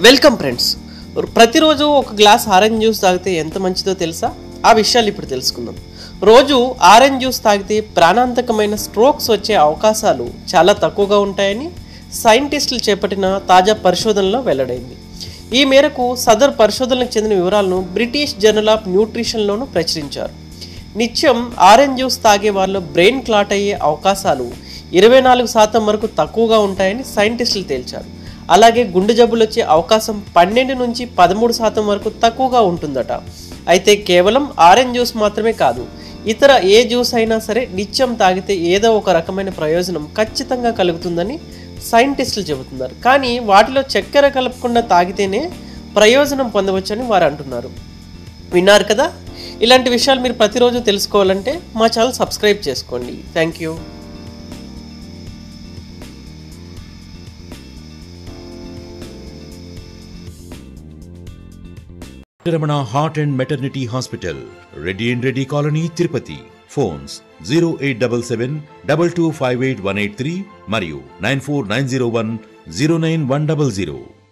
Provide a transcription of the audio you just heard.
welcome friends ప్రతిరోజు ఒక glass orange juice తాగితే ఎంత మంచిదో తెలుసా ఆ విషయాలు ఇప్పుడు తెలుసుకుందాం రోజు ఆరెంజ్ జ్యూస్ తాగితే ప్రాణాంతకమైన స్ట్రోక్స్ వచ్చే అవకాశాలు చాలా తక్కువగా ఉంటాయని సైంటిస్టులు చేపట్టిన తాజా పరిశోధనలో వెల్లడైంది ఈ మేరకు సదర్ పరిశోధనలకు చెందిన వివరాలను బ్రిటిష్ జర్నల్ ఆఫ్ న్యూట్రిషన్లోనూ ప్రచురించారు నిత్యం ఆరెంజ్ జ్యూస్ తాగే వాళ్ళు బ్రెయిన్ క్లాట్ అయ్యే అవకాశాలు ఇరవై నాలుగు శాతం వరకు తక్కువగా ఉంటాయని సైంటిస్టులు తేల్చారు అలాగే గుండె జబ్బులు వచ్చే అవకాశం పన్నెండు నుంచి పదమూడు శాతం వరకు తక్కువగా ఉంటుందట అయితే కేవలం ఆరెంజ్ జ్యూస్ మాత్రమే కాదు ఇతర ఏ జ్యూస్ అయినా సరే నిత్యం తాగితే ఏదో ఒక రకమైన ప్రయోజనం ఖచ్చితంగా కలుగుతుందని సైంటిస్టులు చెబుతున్నారు కానీ వాటిలో చక్కెర కలపకుండా తాగితేనే ప్రయోజనం పొందవచ్చని వారు అంటున్నారు విన్నారు కదా ఇలాంటి విషయాలు మీరు ప్రతిరోజు తెలుసుకోవాలంటే మా ఛానల్ సబ్స్క్రైబ్ చేసుకోండి thank you Ramana heart and maternity hospital Reddy and Reddy colony Tirupati phones zero eight double seven double two five eight one eight three మరియు nine four nine zero one zero nine one double zero